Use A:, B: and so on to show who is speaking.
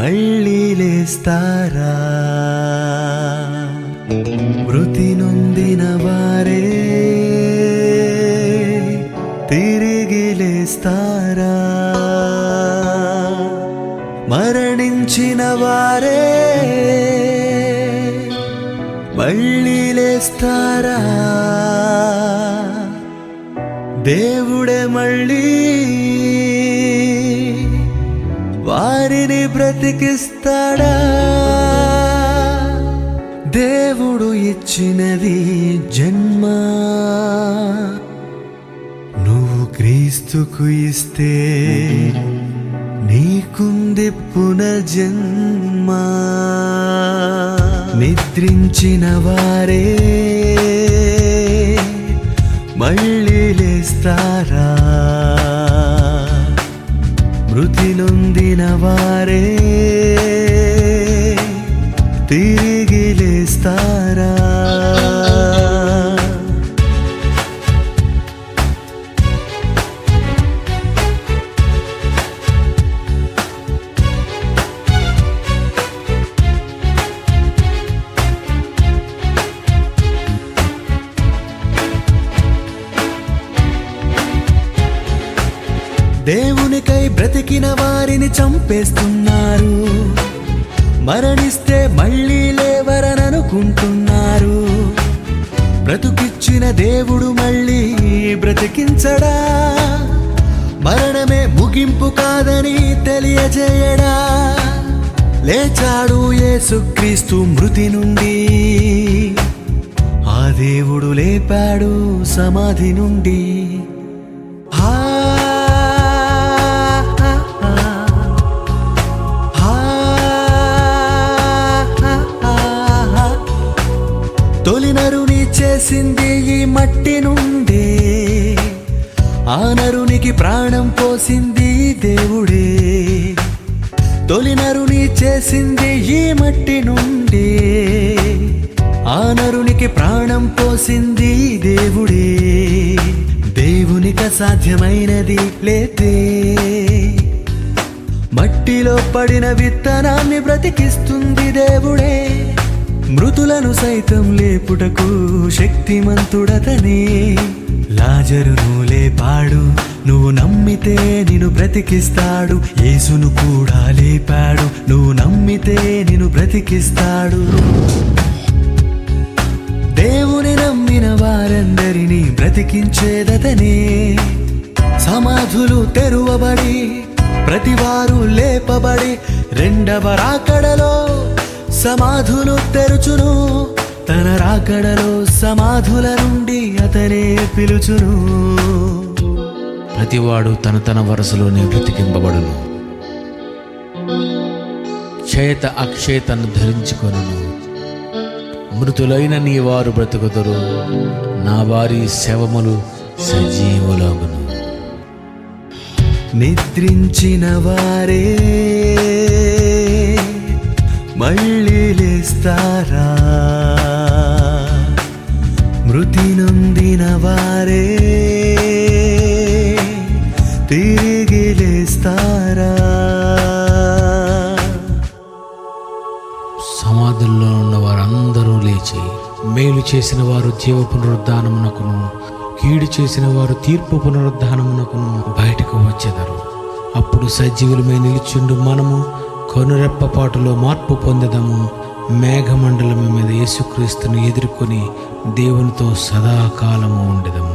A: మళ్ళీ లేస్తారా మృతి నొందిన వారే తిరిగి లేస్తారా మరణించిన వారే మళ్ళీ లేస్తారా దేవుడే మళ్ళీ వారిని బ్రతికిస్తాడా దేవుడు ఇచ్చినది జన్మ నువ్వు క్రీస్తుకు ఇస్తే నీకుంది పునర్జన్మ నిద్రించిన వారే మళ్ళీ లేస్తారా మృతి నొందిన వారే తిరిగి లేస్తారా దేవునికై బ్రతికిన వారిని చంపేస్తున్నారు మరణిస్తే మళ్ళీ లేవరననుకుంటున్నారు బ్రతుకిచ్చిన దేవుడు మళ్ళీ బ్రతికించడా మరణమే ముగింపు కాదని తెలియజేయడా లేచాడు యేసుక్రీస్తు మృతి నుండి ఆ దేవుడు లేపాడు సమాధి నుండి హా హా, హా. హా, హా, హా. తొలి నరుని చేసింది ఈ మట్టి నుండే ఆ నరునికి ప్రాణం పోసింది దేవుడే తొలి నరుని చేసింది ఈ మట్టి నుండే ఆ నరునికి ప్రాణం పోసింది దేవుడే దేవునిక సాధ్యమైనది లేతే మట్టిలో పడిన విత్తనాన్ని బ్రతికిస్తుంది దేవుడే మృతులను సైతం లేపుటకు శక్తిమంతుడతనే లాజరును లేపాడు నువ్వు నమ్మితే నిన్ను బ్రతికిస్తాడు యేసును కూడా లేపాడు నువ్వు నమ్మితే నిన్ను బ్రతికిస్తాడు దేవుని నమ్మిన వారందరినీ బ్రతికించేదతనే సమాధులు తెరువబడి ప్రతివారు లేపబడి రెండవ రాకడలో సమాధులు తెరుచును తన రాకడలో సమాధుల నుండి అతనే పిలుచును
B: ప్రతివాడు తన తన వరుసలోనే బ్రతికింపబడును చేత అక్షేతను ధరించుకొనును మృతులైన నీ వారు బ్రతుకుదురు నా వారి శవములు సజీవులగును
A: నిద్రించిన వారే మళ్ళీ లేస్తారా మృతి నొందిన వారే తిరిగి లేస్తారా
B: సమాధుల్లో ఉన్న వారందరూ లేచి మేలు చేసిన వారు జీవ పునరుద్ధానమునకును కీడు చేసిన వారు తీర్పు పునరుద్ధానమునకును బయటకు వచ్చెదరు అప్పుడు సజీవులమై నిలిచిండు మనము కనురెప్పపాటులో మార్పు పొందదము మేఘమండలము మీద యేసుక్రీస్తును ఎదుర్కొని దేవునితో సదాకాలము ఉండదము